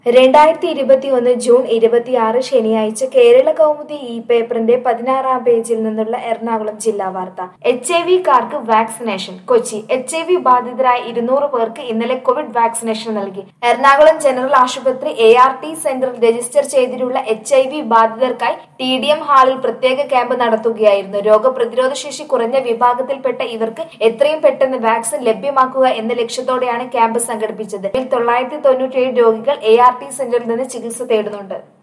രണ്ടായിരത്തി ഇരുപത്തിയൊന്ന് ജൂൺ ഇരുപത്തിയാറ് ശനിയാഴ്ച കേരള കൗമുദി ഇ പേപ്പറിന്റെ പതിനാറാം പേജിൽ നിന്നുള്ള എറണാകുളം ജില്ലാ വാർത്ത എച്ച് ഐ വിക്കാർക്ക് vaccination Kochi H I V ബാധിതരായ ഇരുന്നൂറ് പേർക്ക് ഇന്നലെ കോവിഡ് വാക്സിനേഷൻ നൽകി എറണാകുളം ജനറൽ ആശുപത്രി എ ആർ ടി സെന്ററിൽ രജിസ്റ്റർ ചെയ്തിട്ടുള്ള എച്ച് ഐ വി ബാധിതർക്കായി ടി ഡി എം ഹാളിൽ പ്രത്യേക ക്യാമ്പ് നടത്തുകയായിരുന്നു രോഗപ്രതിരോധ ശേഷി കുറഞ്ഞ വിഭാഗത്തിൽപ്പെട്ട ഇവർക്ക് എത്രയും പെട്ടെന്ന് വാക്സിൻ ലഭ്യമാക്കുക എന്ന ലക്ഷ്യത്തോടെയാണ് ക്യാമ്പ് സംഘടിപ്പിച്ചത് ഇതിൽ തൊള്ളായിരത്തി തൊണ്ണൂറ്റിയേഴ് രോഗികൾ എ ആർ ടി സെന്ററിൽ നിന്ന് ചികിത്സ തേടുന്നുണ്ട്